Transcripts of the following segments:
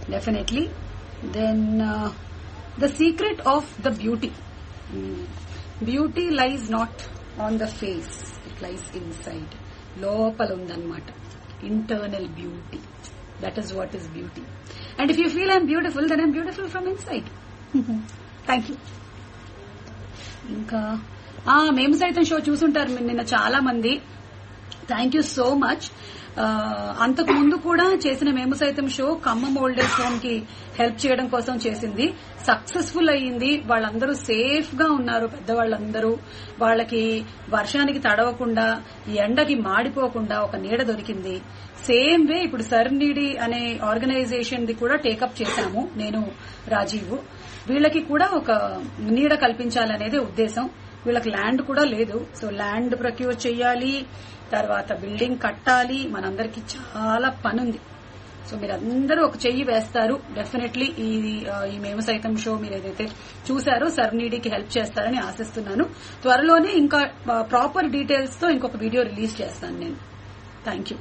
definitely then the secret of the beauty beauty lies not on the face it lies inside లోపల ఉందన్నమాట internal beauty that is what is beauty and if you feel I'm beautiful then I'm beautiful from inside thank you ఇంకా ఆ మేము సైతం show చూసుంటారు మీరు నిన్న చాలా మంది థ్యాంక్ యూ సో మచ్ అంతకు ముందు కూడా చేసిన మేము సైతం షో ఖమ్మం ఓల్డేజ్ హోమ్ కి హెల్ప్ చేయడం కోసం చేసింది సక్సెస్ఫుల్ అయ్యింది వాళ్ళందరూ సేఫ్ గా ఉన్నారు పెద్దవాళ్ళందరూ వాళ్ళకి వర్షానికి తడవకుండా ఎండకి మాడిపోకుండా ఒక నీడ దొరికింది సేమ్ వే ఇప్పుడు సర్నీడి అనే ఆర్గనైజేషన్ ది కూడా టేకప్ చేశాము నేను రాజీవ్ వీళ్ళకి కూడా ఒక నీడ కల్పించాలనేదే ఉద్దేశం వీళ్ళకి ల్యాండ్ కూడా లేదు సో ల్యాండ్ ప్రొక్యూర్ చేయాలి తర్వాత బిల్డింగ్ కట్టాలి మనందరికి చాలా పని ఉంది సో మీరందరూ ఒక చెయ్యి వేస్తారు డెఫినెట్లీ ఈ ఆ, ఈ మేము సైతం షో మీరు ఏదైతే చూసారో సర్నీడీకి హెల్ప్ చేస్తారని ఆశిస్తున్నాను త్వరలోనే ఇంకా ప్రాపర్ డీటెయిల్స్ తో ఇంకొక వీడియో రిలీజ్ చేస్తాను నేను thank you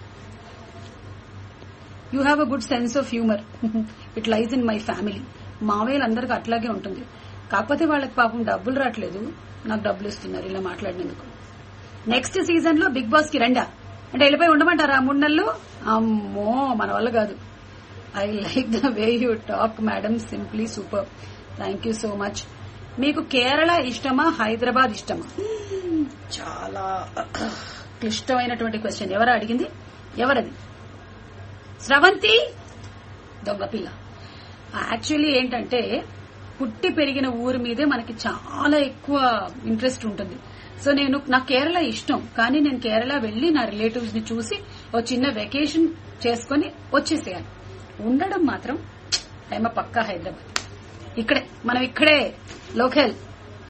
you have a good sense of humour it lies in my family మావయ్యలందరికీ అట్లాగే ఉంటుంది కాకపోతే వాళ్ళకి పాపం డబ్బులు రావట్లేదు నాకు డబ్బులు ఇస్తున్నారు ఇలా మాట్లాడినందుకు నెక్స్ట్ సీజన్ లో బిగ్ బాస్ కి రండా అంటే వెళ్ళిపోయి ఉండమంటారా మూడు నెలలు అమ్మో మన వల్ల కాదు I like the way you talk madam simply super thank you so much మీకు కేరళ ఇష్టమా హైదరాబాద్ ఇష్టమా చాలా క్లిష్టమైనటువంటి క్వశ్చన్ ఎవరు అడిగింది ఎవరది స్రవంతి దొంగ పిల్ల యాక్చువల్లీ ఏంటంటే పుట్టి పెరిగిన ఊరి మీదే మనకి చాలా ఎక్కువ ఇంట్రెస్ట్ ఉంటుంది సో నేను నాకు కేరళ ఇష్టం కానీ నేను కేరళ వెళ్లి నా రిలేటివ్స్ ని చూసి ఓ చిన్న వెకేషన్ చేసుకుని వచ్చేసేయాలి ఉండడం మాత్రం ఐమ పక్కా హైదరాబాద్ ఇక్కడే మనం ఇక్కడే లోకల్